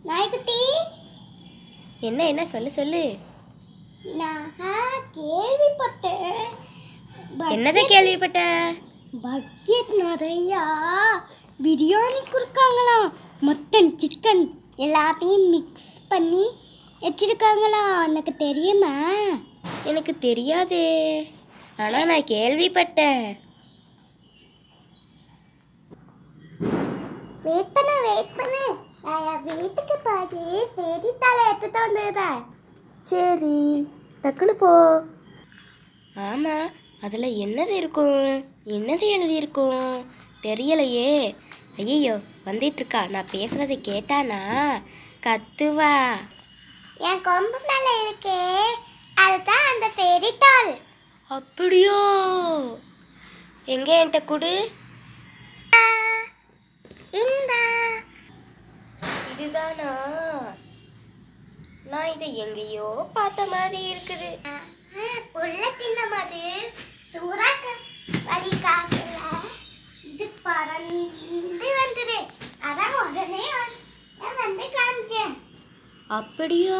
நாய்க்குட்டி என்ன என்ன சொல்லு சொல்லு நான் கேள்விப்பட்டேன் என்னதை கேள்விப்பட்ட பக்கெட் நிறையா பிரியாணி கொடுக்காங்களாம் மட்டன் சிக்கன் எல்லாத்தையும் மிக்ஸ் பண்ணி வச்சிருக்காங்களா உனக்கு தெரியுமா எனக்கு தெரியாதே ஆனால் நான் கேள்விப்பட்டேன் வெயிட் பண்ணு வெயிட் பண்ணு நான் வீட்டுக்கு பாதி செய்தித்தாளை எடுத்துட்டு வந்துடுறேன் சரி டக்குன்னு போ ஆமாம் அதில் என்னது இருக்கும் என்னது எழுதியிருக்கும் தெரியலையே ஐயோ வந்துட்டு இருக்கா நான் பேசுறதை கேட்டானா கத்துவா என் கொம்பு மேல இருக்கு அதுதான் அந்த செய்தித்தாள் அப்படியோ எங்கே என்கிட்ட கொடு இந்த இதுதானா நான் இதை எங்கேயோ பார்த்த மாதிரி இருக்குது புள்ள தின்ன மாதிரி சூறாக்க வழி காக்கல இது பறந்து வந்துடு அதான் உடனே வந்து- நான் வந்து காமிச்சேன் அப்படியோ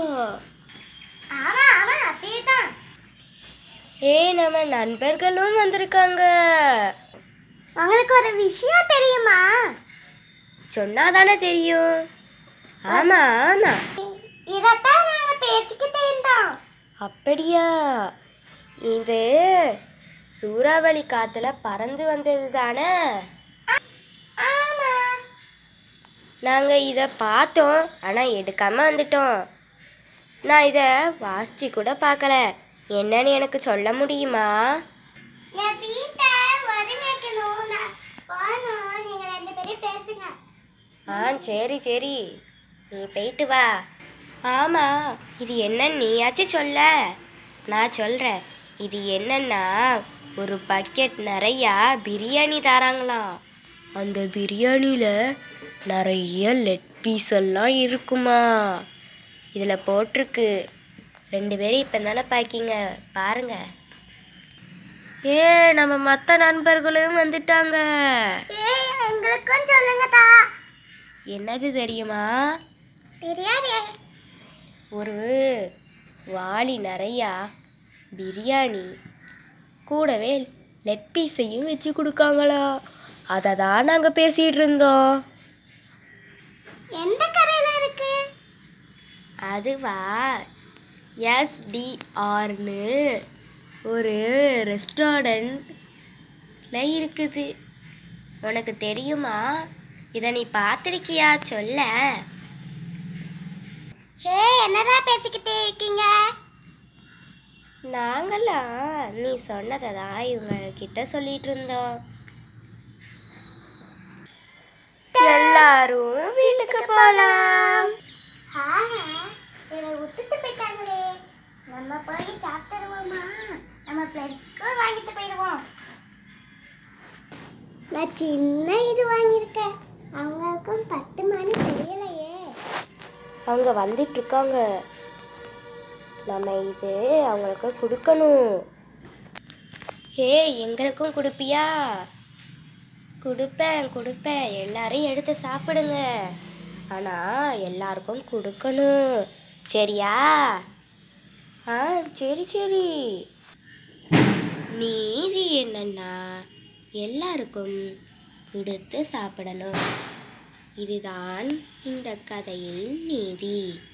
ஆமா ஆமா அப்படியேதான் ஏ நம்ம நண்பர்களும் வந்திருக்காங்க உங்களுக்கு ஒரு விஷயம் தெரியுமா சொன்னாதானே தெரியும் ஆமா ஆமா இதைத்தான் நாங்க பேசிக்கிட்டே இருந்தோம் அப்படியா இது சூறாவளி காத்துல பறந்து வந்தது தானே ஆமா நாங்க இதை பார்த்தோம் ஆனா எடுக்காம வந்துட்டோம் நான் இதை வாசிச்சு கூட பார்க்கல என்னன்னு எனக்கு சொல்ல முடியுமா என் வீட்டை ஒதுங்கிக்கணும் நான் போகணும் நீங்க ரெண்டு பேரும் பேசுங்க ஆ சரி சரி நீ போயிட்டு வா ஆமா இது என்னன்னு நீயாச்சும் சொல்ல நான் சொல்கிறேன் இது என்னன்னா ஒரு பக்கெட் நிறையா பிரியாணி தராங்களாம் அந்த பிரியாணியில் நிறைய லெட் பீஸ் எல்லாம் இருக்குமா இதில் போட்டிருக்கு ரெண்டு பேரும் இப்போ தானே பாக்கிங்க பாருங்க ஏ நம்ம மற்ற நண்பர்களும் வந்துட்டாங்க ஏய் எங்களுக்கும் சொல்லுங்கதா என்னது தெரியுமா தெரியாதே ஒரு வாளி நிறையா பிரியாணி கூடவே லெட் பீஸையும் வச்சு கொடுக்காங்களா அதை தான் நாங்கள் பேசிகிட்டு இருந்தோம் எந்த கரையில இருக்கு அதுவா எஸ்டிஆர்னு ஒரு ரெஸ்டாரண்ட்ல இருக்குது உனக்கு தெரியுமா இதை நீ பார்த்துருக்கியா சொல்ல ஹே என்னடா பேசிக்கிட்டே இருக்கீங்க நாங்களாம் நீ சொன்னதை தான் இவங்க கிட்ட சொல்லிட்டு இருந்தோம் எல்லாரும் வீட்டுக்கு போலாம் ஆஹா இதை விட்டுட்டு போயிட்டாங்களே நம்ம போய் சாப்பிட்டுருவோமா நம்ம ஃப்ரெண்ட்ஸ்க்கு வாங்கிட்டு போயிடுவோம் நான் சின்ன இது வாங்கியிருக்கேன் அவங்களுக்கும் பத்து மணி தெரியலையே அவங்க வந்துட்டு இருக்காங்க நம்ம இது அவங்களுக்கு கொடுக்கணும் ஏ எங்களுக்கும் கொடுப்பியா கொடுப்பேன் கொடுப்பேன் எல்லாரும் எடுத்து சாப்பிடுங்க ஆனால் எல்லாருக்கும் கொடுக்கணும் சரியா ஆ சரி சரி நீதி என்னன்னா எல்லாருக்கும் கொடுத்து சாப்பிடணும் இதுதான் இந்த கதையில் நீதி